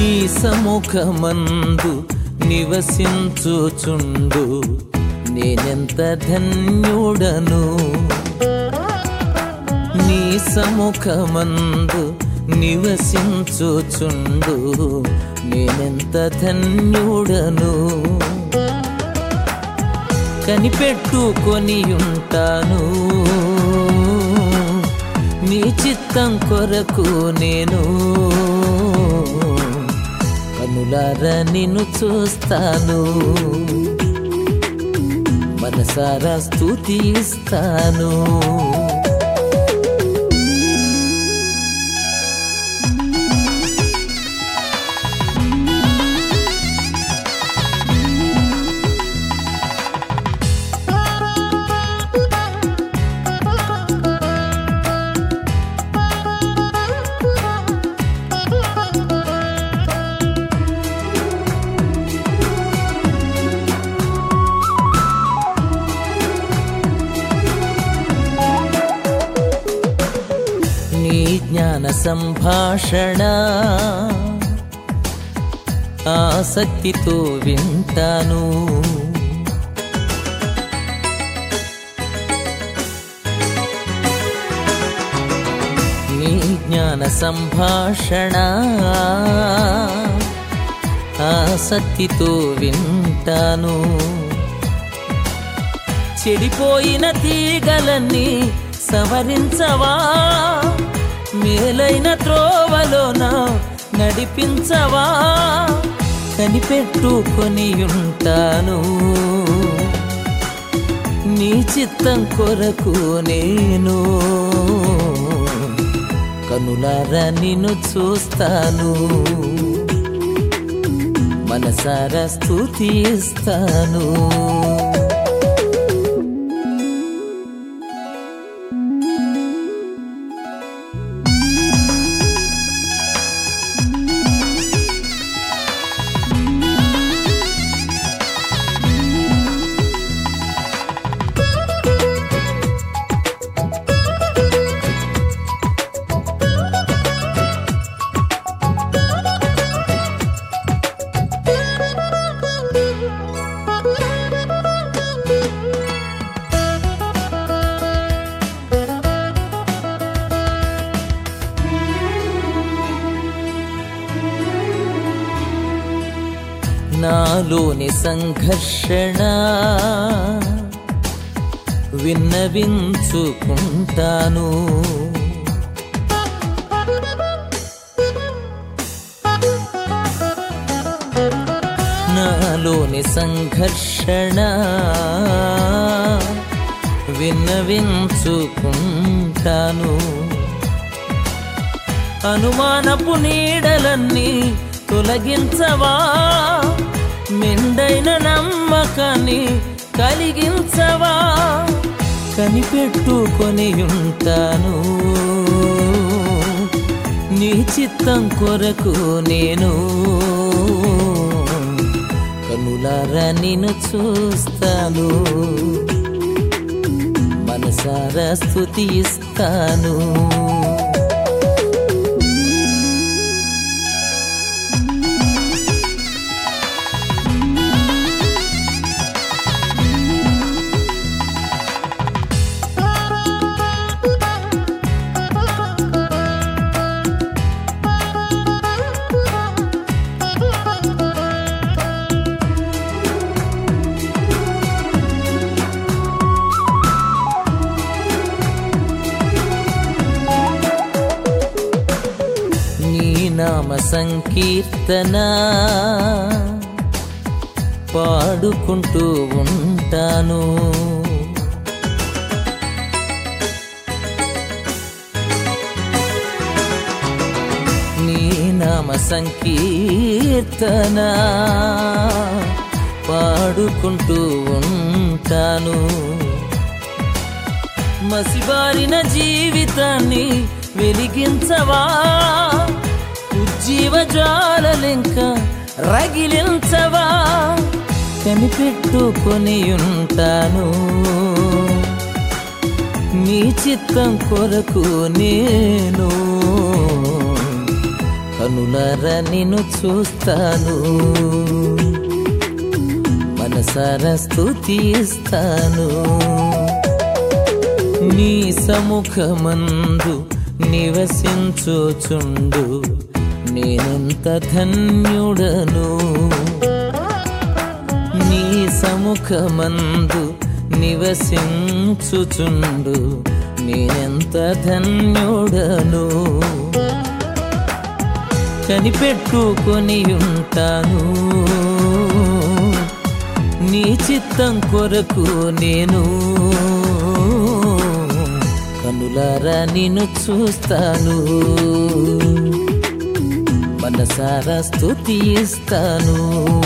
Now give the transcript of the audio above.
నీ సముఖమందు నివసించుచుండు నేనెంత ధన్యుడను నీ సముఖమందు నివసించుచుండు నేనెంత ధన్యుడను కనిపెట్టుకొని ఉంటాను నీ చిత్తం కొరకు నేను కనులార నిన్ను చూస్తాను మనసారా స్థుతిస్తాను నీ జ్ఞాన సంభాషణ ఆసక్తితో వింటాను నీ జ్ఞాన సంభాషణ ఆసక్తితో వింటాను చెడిపోయిన తీగలన్నీ సవరించవా మేలైన త్రోవలోన నడిపించవా కనిపెట్టుకొని ఉంటాను నీ చిత్తం కొరకు నేను కనులారా నిన్ను చూస్తాను మనసారా స్థుతిస్తాను నాలోని సంఘర్షణ విన్నవించుకుంటాను నాలోని సంఘర్షణ విన్నవించుకుంటాను అనుమానపు నీడలన్నీ తొలగించవా మెండైన నమ్మకాన్ని కలిగించవా కనిపెట్టుకొని ఉంటాను నీ చిత్తం కొరకు నేను కనులారా నిన్ను చూస్తాను మనసారా స్థుతిస్తాను నీ నామ సంకీర్తన పాడుకుంటూ ఉంటాను నీ నామ సంకీర్తన పాడుకుంటూ ఉంటాను మసిబారిన జీవితాన్ని వెలిగించవా ఉజ్జీవ జ్వాలలింక రగిలించవా కనిపెట్టుకొని ఉంటాను నీ చిత్తం కొరకు నేను కనులర నిన్ను చూస్తాను మనసార స్థుతిస్తాను నీ సముఖమందు నివసించుచుండు నేనెంత ధన్యుడను నీ సముఖమందు నివసించుచుండు నేనెంత ధన్యుడను కనిపెట్టుకొని ఉంటాను నీ చిత్తం కొరకు నేను కనులారా నిన్ను చూస్తాను మనసారా స్థుతిస్తాను